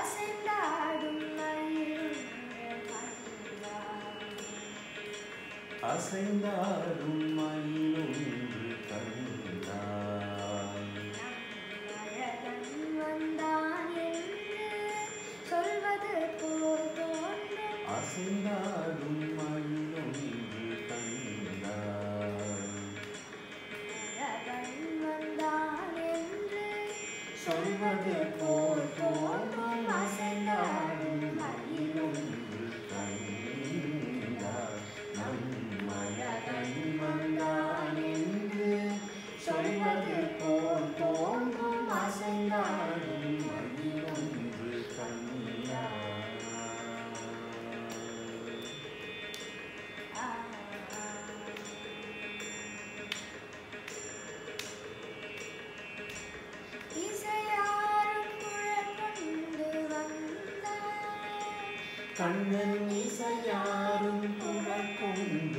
அசைந்தாடும் மயிலுங்கள் கண்டாய். அசைந்தாடும் மயிலொன்று கண்டாய் அழகன் வந்தான் என்று சொல்வது போல் தோன்றும் அசைந்தாடும் மயிலொன்று கண்டாய் அழகன் வந்தான் என்று சொல்வது போல் தோன்றும் அசைந்தாடும் மயிலொன்று கண்டாய் நம் அழகன் வந்தான் என்று சொல்வது போல் தோன்றும் அசைந்தாடும் மயிலொன்று கண்டாய் ஆ இசையாரும் குழல் கொண்டு வந்தார் கண்ணன் இசையாரும் குரல் கொண்டு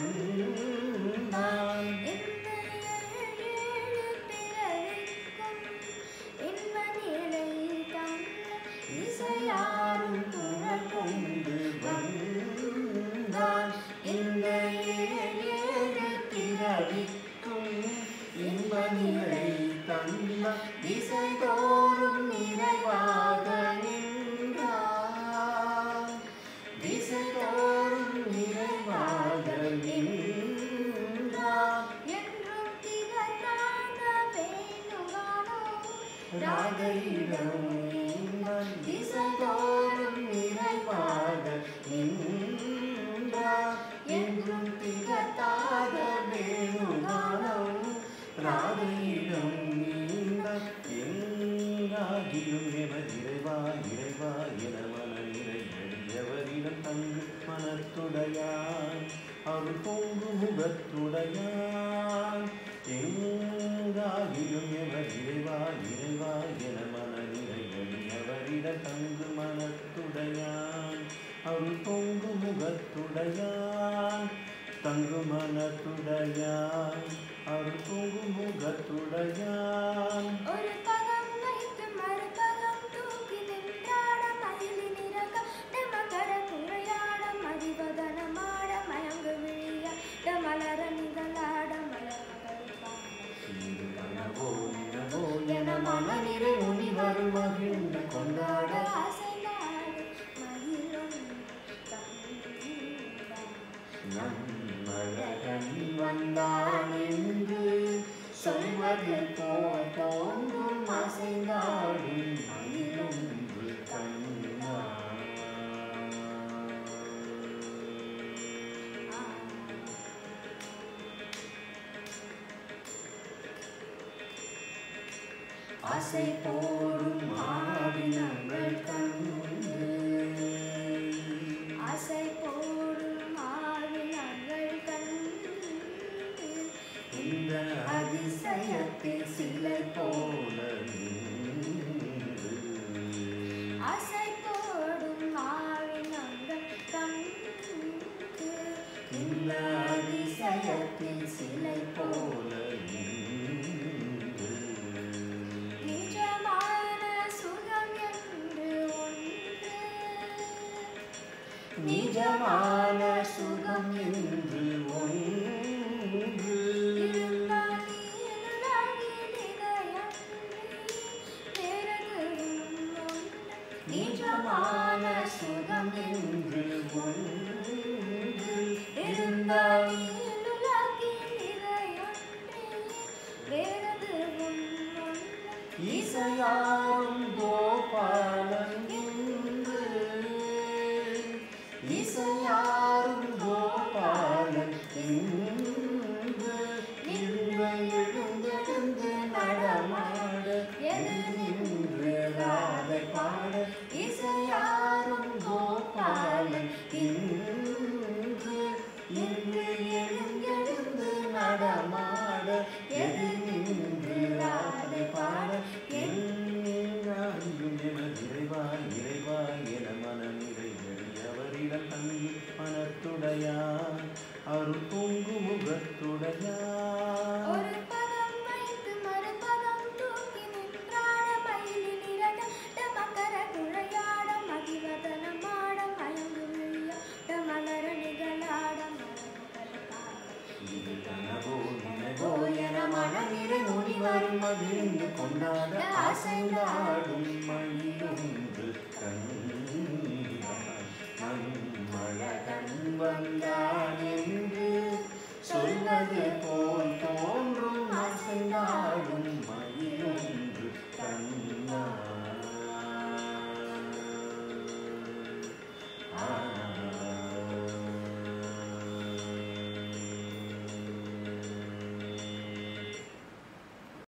வந்தான் இந்த ஏழு பிறவிக்கும் இன்ப நிலை தந்த இசையாரும் குரல் கொண்டு வந்தான் இந்த ஏழு பிறவிக்கும் இன்ப நிலை தந்த திசைதோறும் நிறைவாக நின்றான் திசைதோறும் நிறைவாக நின்றான் என்றும் திகழாத வேணுகானோ ராதையிடம் நீந்தான் திசைதோறும் நிறைவாக நின்றான் என்றும் திகட்டாத வேணுகானம் ராதையிடம் நீந்தான் எங்காகிலும் எவர் இறைவா இறைவா என மன நிறைவரிடம் தங்கு மனத்துடையான் அருள் பொங்கு முகத்துடையான் எங்காகிலும் எவர் இறைவா இறைவா என மன நிறைவரிடம் தங்கு மனத்துடையான் அருள் பொங்கு முகத்துடையான் தங்கு மனத்துடையான் அருள் பொங்கு முகத்துடையான் ஒரு பதம் வைத்து மறுபதம் தூக்கி நின்றாட மயிலி நிறக மகர குறையாட மதிவதனமாட மயங்கு விழியாட மலர நிகழாட மலர் இது கனவோ நினவோ என மனநிறை முனி வரும் மகிழ்ந்து கொண்டாட ஆசைநாடு மயிலும் தந்தான் நம்மழகன் வந்தான் என்று சொல்வது போல் தோன்றும் அசைந்தாடும் மயிலொன்று கண்டான் ஆசை போடும் மாவினங்கள் கண்டு ஆசை போடும் ஆவினங்கள் கண்டு இந்த அதிசயத்தில் சிலை போல நின்று. ஆசை போடும் ஆவினங்கள் கண்டு இந்த அதிசயத்தில் சிலை போல நின்று. நிஜமான சுகம் என்று ஒன்று நிஜமான சுகம் என்று ஒன்று இருந்தால் நீலாகி நிலையன்றி வேறெதுவும் ஒன்று நிஜமான சுகம் என்று ஒன்று இருந்தால் நீலாகி நிலையன்றி வேறெதுவும் ஒன்று இசையாரும் கோபாலன் என்று இசையாரும் கோபாலன் என்று இந்த எழுந்தெழுந்து நடமாட எது நின்று ராதை பாட இசையாரும் கோபாலன் என்று இன்று எழுந்தெழுந்து நடமாட எது நின்று ராதை பாட எங்காயும் எனது இறைவா இறைவா என மனம் அவரிடம் தங்கி மனத்துடையான் அருள் பொங்கு முகத்துடையான் ஒரு பதம் வைத்து மறுபதம் தூக்கி நின்றாட மயிலில் இரண்ட மகர குழைய மகிழ்ந்து கொண்டாட ஆசைந்தாடும் மயிலொன்று கண்ணிதான் மண்மழகன் வந்தார்